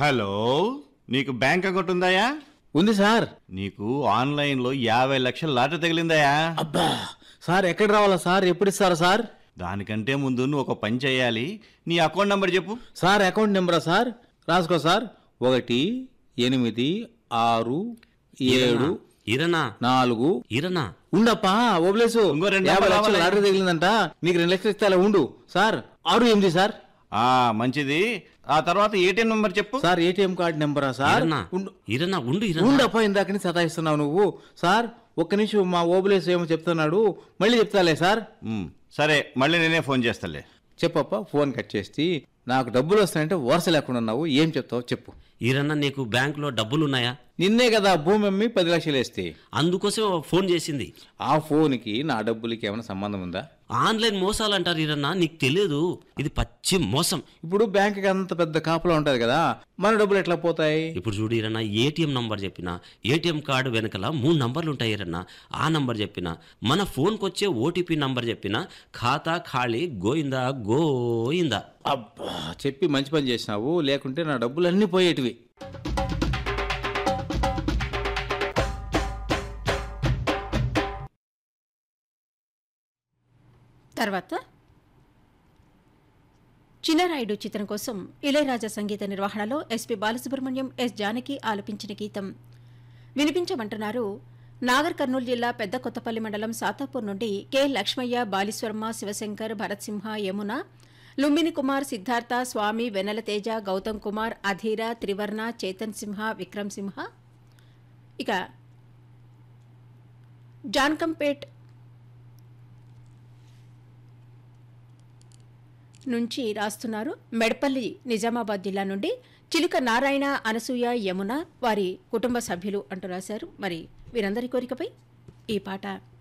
Hello నీకు bank account ఉందాయా ఉంది sir నీకు ఆన్లైన్లో యాభై లక్షల లాట తగిలిందాయా అబ్బా సార్ ఎక్కడ రావాలా సార్ ఎప్పుడు ఇస్తారా సార్ దానికంటే ముందు నువ్వు ఒక పని చేయాలి నీ అకౌంట్ నంబర్ చెప్పు సార్ అకౌంట్ నెంబరా సార్ రాసుకో సార్ ఒకటి ఎనిమిది ఆరు ఏడు ఇరనా నాలుగు ఇరనా ఉండప్పా ఓబ్లేసు ఇంకో రెండు యాభై నెంబర్లు లక్షలు కావాలి. లాటరీ తగిలిందంట నీకు రెండు లక్షలు ఇస్తా ఉండు సార్ ఆరు ఎనిమిది సార్ ఆ మంచిది ఆ తర్వాత ఏటీఎం నంబర్ చెప్పు సార్ ఏటీఎం కార్డు నెంబరా సార్ ఇరనా ఉండు ఇరనా ఉండు ఇరనా ఉండప్పా ఇందాకని సతాయిస్తున్నావు నువ్వు సార్ ఒక్క నిమిషం మా ఓబులేసు ఏమో చెప్తున్నాడు మళ్ళీ చెప్తాలే సార్ ఉమ్, సరే మళ్ళీ నేనే ఫోన్ చేస్తాలే చెప్పప్ప ఫోన్ కట్ చేసి నాకు డబ్బులు వస్తాయంటే వరుస లేకుండా ఉన్నావు ఏం చెప్తావు చెప్పు ఇరన్నా నీకు బ్యాంకులో డబ్బులున్నాయా నిన్నే కదా భూమి అమ్మి పది లక్షలు వేస్తే అందుకోసం ఫోన్ చేసింది ఆ ఫోన్కి నా డబ్బులకి ఏమైనా సంబంధం ఉందా ఆన్లైన్ మోసాలు అంటారు ఇరన్నా నీకు తెలియదు ఇది పచ్చి మోసం ఇప్పుడు బ్యాంక్కి అంత పెద్ద కాపులో ఉంటుంది కదా మన డబ్బులు ఎట్లా పోతాయి ఇప్పుడు చూడు ఇరన్నా ఏటీఎం నంబర్ చెప్పిన ఏటీఎం కార్డు వెనకల మూడు నంబర్లు ఉంటాయి ఇరన్నా ఆ నంబర్ చెప్పిన మన ఫోన్కి వచ్చే ఓటీపీ నంబర్ చెప్పిన ఖాతా ఖాళీ గోయిందా గోయిందా అబ్బా చెప్పి మంచి పని చేసినావు లేకుంటే నా డబ్బులు అన్నీ పోయేటివి తర్వాత చిన్నరాయుడు చిత్రం కోసం ఇళయరాజా సంగీత నిర్వహణలో ఎస్పి బాలసుబ్రహ్మణ్యం ఎస్ జానకి ఆలపించిన గీతం వినిపించమంటున్నారు నాగర్ కర్నూలు జిల్లా పెద్ద కొత్తపల్లి మండలం సాతాపూర్ నుండి కె లక్ష్మయ్య బాలీశ్వర్మ శివశంకర్ భరత్సింహ యమున లుంబిని కుమార్ సిద్ధార్థ స్వామి వెన్నెల తేజ గౌతమ్ కుమార్ అధీర త్రివర్ణ చేతన్ సింహ విక్రమ్ సింహ ఇక జాన్కంపేట్ నుంచి రాస్తున్నారు మెడపల్లి నిజామాబాద్ జిల్లా నుండి చిలుక నారాయణ అనసూయ యమున వారి కుటుంబ సభ్యులు అంటూ రాశారు మరి వీరందరి కోరికపై ఈ పాట